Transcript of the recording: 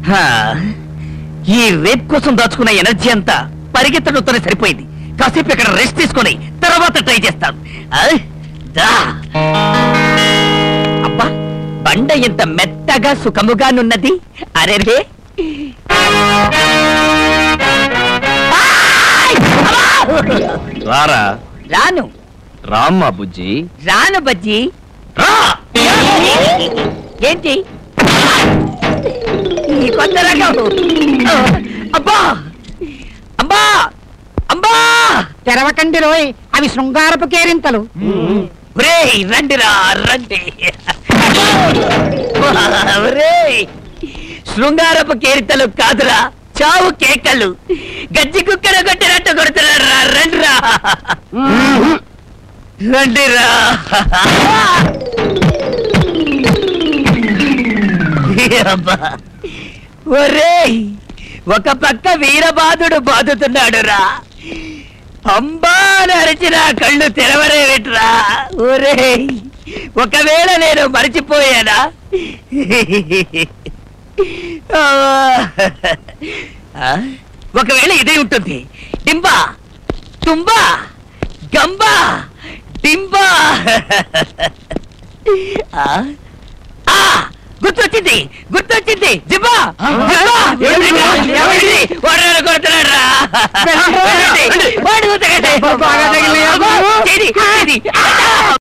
హా, ఈ రేప్ కోసం దాచుకున్న ఎనర్జీ అంతా పరిగెత్తడంతోనే సరిపోయింది కాసేపు ఇక్కడ రెస్ట్ తీసుకొని తర్వాత ట్రై చేస్తాను ఆ, దా. అబ్బా బండ ఎంత మెత్తగా సుఖముగానున్నది అరెరే ఆయ్! అబ్బా! రారా రాను రామ్మా బుజ్జి రాను బజ్జి రా ఏంటి ఈ కొత్త రకం అబ్బా అబ్బా అబ్బా తెరవకండి రోయ్ అవి శృంగారపు కేరింతలు ఒరేయ్ రండిరా రండి ఒరేయ్ శృంగారపు కేరితలు కాదురా చావు కేకలు గజ్జి కుక్కర కొట్టినట్టు కొడుతున్నాడు రా రండిరా రండిరా అబ్బా. ఒరేయ్ ఒక పక్క వీరబాదుడు బాదుతున్నాడు రా అంబా అని అరిచిన కళ్ళు తెరవరేవిట్రా ఒరేయ్ ఒకవేళ నేను మర్చిపోయానా ఆ, ఒకవేళ ఇదే ఉంటుంది డింబా తుంబా గంబా డింబా ఆ, ఆ, గుర్తొచ్చింది గుర్తొచ్చింది జిబ్బా జిబ్బా! ఎవరిది? ఎవరిది? వాడు నన్ను కొడుతున్నాడురా. వెళ్ళండి. వాడు ఉతకండి. బాగా తగిలినాయా? చేది, చేది.